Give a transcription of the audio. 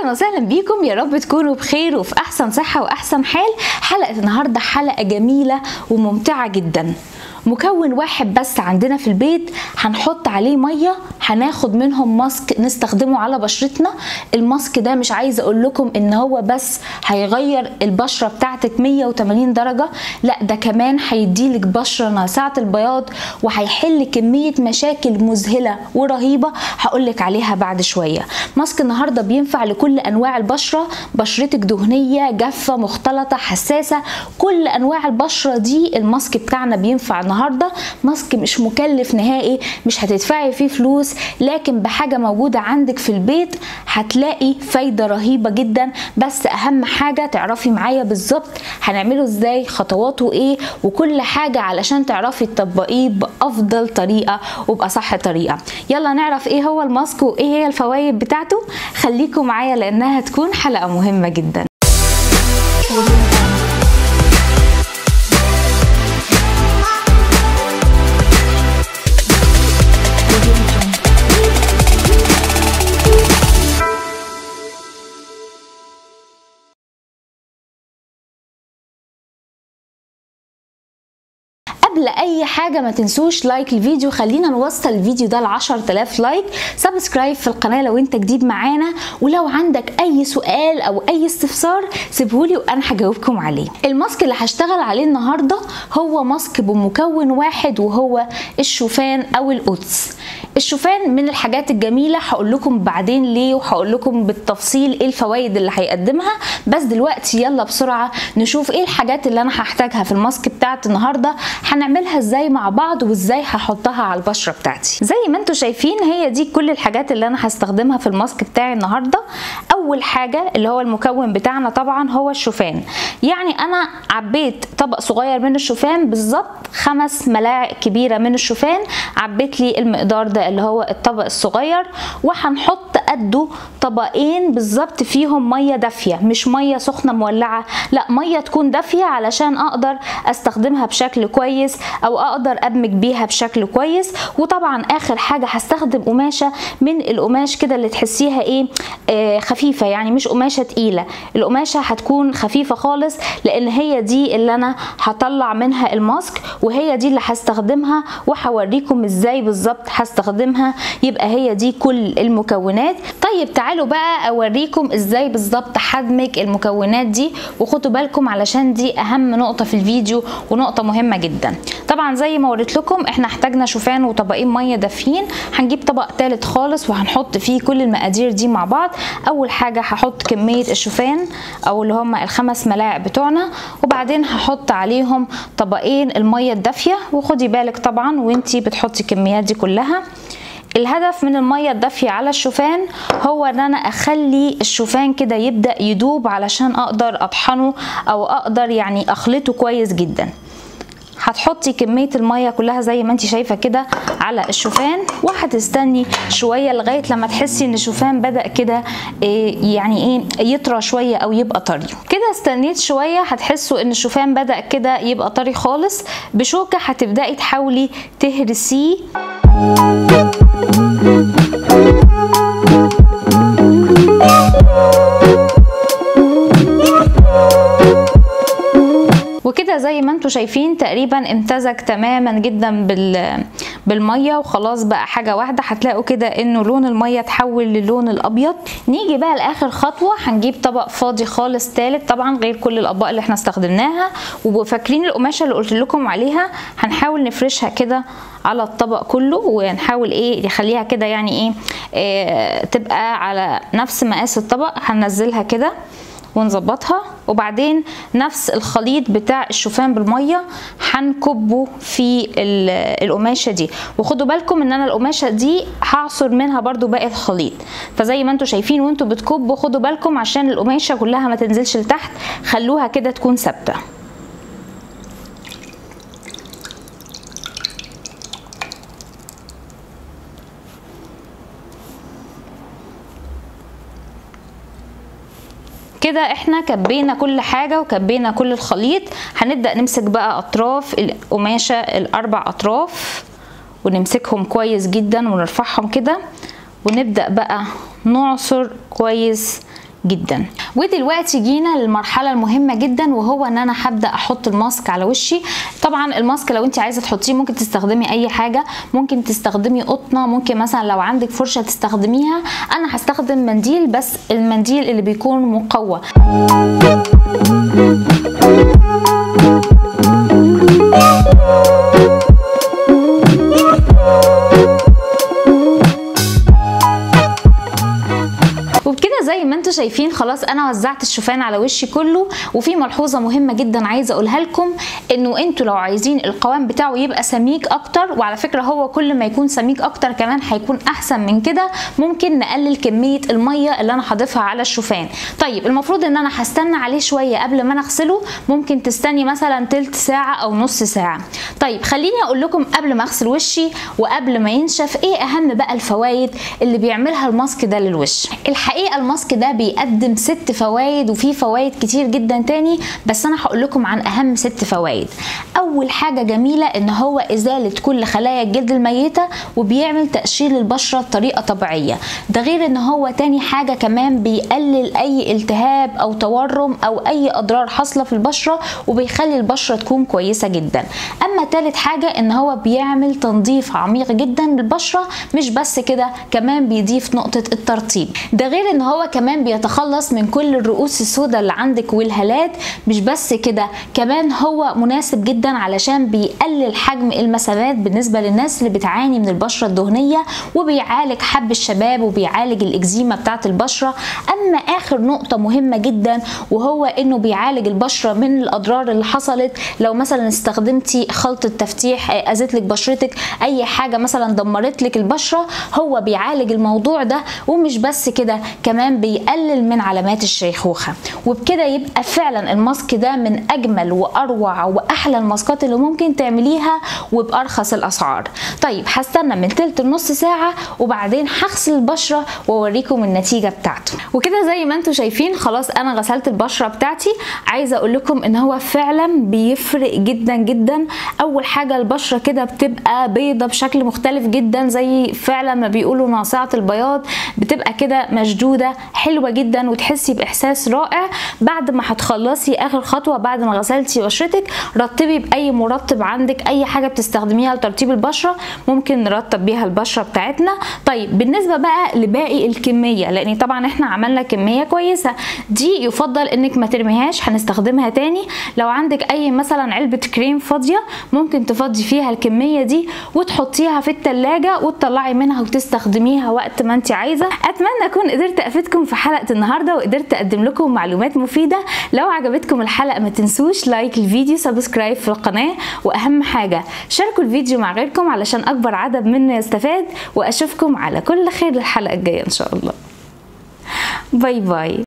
اهلا وسهلا بيكم يا رب تكونوا بخير وفي احسن صحه واحسن حال حلقه النهارده حلقه جميله وممتعه جدا مكون واحد بس عندنا في البيت هنحط عليه ميه هناخد منهم ماسك نستخدمه على بشرتنا الماسك ده مش عايزه اقول لكم ان هو بس هيغير البشره بتاعتك 180 درجه لا ده كمان هيديلك بشره ناصعه البياض وهيحل كميه مشاكل مذهله ورهيبه هقولك عليها بعد شويه ماسك النهارده بينفع لكل انواع البشره بشرتك دهنيه جافه مختلطه حساسه كل انواع البشره دي الماسك بتاعنا بينفع النهارده ماسك مش مكلف نهائي مش هتدفعي فيه فلوس لكن بحاجه موجوده عندك في البيت هتلاقي فايده رهيبه جدا بس اهم حاجه تعرفي معايا بالظبط هنعمله ازاي خطواته ايه وكل حاجه علشان تعرفي تطبقيه بافضل طريقه وباصح طريقه يلا نعرف ايه هو الماسك وايه هي الفوائد بتاعته خليكم معايا لانها هتكون حلقه مهمه جدا قبل اي حاجه ما تنسوش لايك الفيديو خلينا نوصل الفيديو ده ل 10000 لايك سبسكرايب في القناه لو انت جديد معانا ولو عندك اي سؤال او اي استفسار سيبهولي وانا هجاوبكم عليه الماسك اللي هشتغل عليه النهارده هو ماسك بمكون واحد وهو الشوفان او القدس الشوفان من الحاجات الجميله هقول لكم بعدين ليه وهقول لكم بالتفصيل ايه الفوائد اللي هيقدمها بس دلوقتي يلا بسرعه نشوف ايه الحاجات اللي انا هحتاجها في الماسك بتاعت النهارده هنعملها ازاي مع بعض وازاي هحطها على البشره بتاعتي زي ما انتم شايفين هي دي كل الحاجات اللي انا هستخدمها في الماسك بتاعي النهارده اول حاجه اللي هو المكون بتاعنا طبعا هو الشوفان يعني انا عبيت طبق صغير من الشوفان بالظبط خمس ملاعق كبيره من الشوفان عبيت لي المقدار ده اللي هو الطبق الصغير وهنحط قده طبقين بالظبط فيهم ميه دافيه مش ميه سخنه مولعه لا ميه تكون دافيه علشان اقدر استخدمها بشكل كويس او اقدر ادمج بيها بشكل كويس وطبعا اخر حاجه هستخدم قماشه من القماش كده اللي تحسيها ايه آه خفيفه يعني مش قماشه تقيله القماشه هتكون خفيفه خالص لان هي دي اللي انا هطلع منها الماسك وهي دي اللي هستخدمها وهوريكم ازاي بالظبط هستخدمها يبقى هي دي كل المكونات طيب تعالوا بقى اوريكم ازاي بالظبط هدمج المكونات دي وخدوا بالكم علشان دي اهم نقطه في الفيديو ونقطه مهمه جدا طبعا زي ما وريت لكم احنا احتاجنا شوفان وطبقين ميه دافيين هنجيب طبق ثالث خالص وهنحط فيه كل المقادير دي مع بعض اول حاجه هحط كميه الشوفان او اللي هم الخمس ملاعق بتوعنا وبعدين هحط عليهم طبقين الميه الدافيه وخدي بالك طبعا وانتي بتحطي الكميات دي كلها الهدف من الميه الدافيه على الشوفان هو ان انا اخلي الشوفان كده يبدا يدوب علشان اقدر اطحنه او اقدر يعني اخلطه كويس جدا هتحطي كميه الميه كلها زي ما انت شايفه كده على الشوفان وهتستني شويه لغايه لما تحسي ان الشوفان بدا كده إيه يعني ايه يطرى شويه او يبقى طري كده استنيت شويه هتحسوا ان الشوفان بدا كده يبقى طري خالص بشوكه هتبداي تحاولي تهرسيه وكده زي ما انتم شايفين تقريبا امتزج تماما جدا بال بالميه وخلاص بقى حاجه واحده هتلاقوا كده انه لون الميه اتحول للون الابيض نيجي بقى لاخر خطوه هنجيب طبق فاضي خالص تالت طبعا غير كل الاطباق اللي احنا استخدمناها وفاكرين القماشه اللي قلت لكم عليها هنحاول نفرشها كده على الطبق كله ونحاول ايه نخليها كده يعني ايه, إيه تبقى على نفس مقاس الطبق هننزلها كده ونظبطها وبعدين نفس الخليط بتاع الشوفان بالميه هنكبه في القماشه دي وخدوا بالكم ان انا القماشه دي هعصر منها برضو باقي الخليط فزي ما انتم شايفين وانتم بتكبوا خدوا بالكم عشان القماشه كلها ما تنزلش لتحت خلوها كده تكون ثابته كده احنا كبينا كل حاجة وكبينا كل الخليط هنبدأ نمسك بقى أطراف القماشة الأربع أطراف ونمسكهم كويس جدا ونرفعهم كده ونبدأ بقى نعصر كويس جدا ودلوقتي جينا للمرحله المهمه جدا وهو ان انا هبدا احط الماسك على وشي طبعا الماسك لو انت عايزه تحطيه ممكن تستخدمي اي حاجه ممكن تستخدمي قطنه ممكن مثلا لو عندك فرشه تستخدميها انا هستخدم منديل بس المنديل اللي بيكون مقوى وبكده زي ما انتم شايفين خلاص انا وزعت الشوفان على وشي كله وفي ملحوظه مهمه جدا عايزه اقولها لكم انه انتوا لو عايزين القوام بتاعه يبقى سميك اكتر وعلى فكره هو كل ما يكون سميك اكتر كمان هيكون احسن من كده ممكن نقلل كميه الميه اللي انا هضيفها على الشوفان طيب المفروض ان انا هستنى عليه شويه قبل ما انا اغسله ممكن تستني مثلا تلت ساعه او نص ساعه طيب خليني اقول لكم قبل ما اغسل وشي وقبل ما ينشف ايه اهم بقى الفوائد اللي بيعملها الماسك ده للوش الحقيقه الماسك ده بيقدم ست فوائد وفي فوائد كتير جدا تاني بس انا هقول لكم عن اهم ست فوائد اول حاجه جميله ان هو ازاله كل خلايا الجلد الميته وبيعمل تقشير للبشره بطريقه طبيعيه ده غير ان هو تاني حاجه كمان بيقلل اي التهاب او تورم او اي اضرار حاصله في البشره وبيخلي البشره تكون كويسه جدا اما تالت حاجه ان هو بيعمل تنظيف عميق جدا للبشره مش بس كده كمان بيضيف نقطه الترطيب ده غير ان هو كمان بيتخلص من كل الرؤوس السوداء اللي عندك والهالات مش بس كده كمان هو مناسب جدا علشان بيقلل حجم المسامات بالنسبه للناس اللي بتعاني من البشره الدهنيه وبيعالج حب الشباب وبيعالج الاكزيما بتاعه البشره اما اخر نقطه مهمه جدا وهو انه بيعالج البشره من الاضرار اللي حصلت لو مثلا استخدمتي خلطه تفتيح اذت لك بشرتك اي حاجه مثلا دمرت لك البشره هو بيعالج الموضوع ده ومش بس كده كمان بيقلل من علامات الشيخوخه وبكده يبقى فعلا الماسك ده من اجمل واروع واحلى الماسكات اللي ممكن تعمليها وبارخص الاسعار طيب هستنى من تلت لنص ساعه وبعدين هغسل البشره واوريكم النتيجه بتاعته وكده زي ما انتم شايفين خلاص انا غسلت البشره بتاعتي عايزه اقول لكم ان هو فعلا بيفرق جدا جدا اول حاجه البشره كده بتبقى بيضه بشكل مختلف جدا زي فعلا ما بيقولوا ناصعه البياض بتبقى كده مشدوده حلوه جدا وتحسي باحساس رائع بعد ما هتخلصي اخر خطوه بعد ما غسلتي بشرتك رطبي باي مرطب عندك اي حاجه بتستخدميها لترطيب البشره ممكن نرطب بيها البشره بتاعتنا طيب بالنسبه بقى لباقي الكميه لان طبعا احنا عملنا كميه كويسه دي يفضل انك ما ترميهاش هنستخدمها تاني لو عندك اي مثلا علبه كريم فاضيه ممكن تفضي فيها الكميه دي وتحطيها في التلاجة وتطلعي منها وتستخدميها وقت ما انت عايزه اتمنى اكون قدرت افيدكم في حلقه النهارده وقدرت اقدم لكم معلومات مفيده لو عجبتكم الحلقه ما تنسوش لايك الفيديو سبسكرايب في القناه واهم حاجه شاركوا الفيديو مع غيركم علشان اكبر عدد منه يستفاد واشوفكم على كل خير الحلقه الجايه ان شاء الله باي باي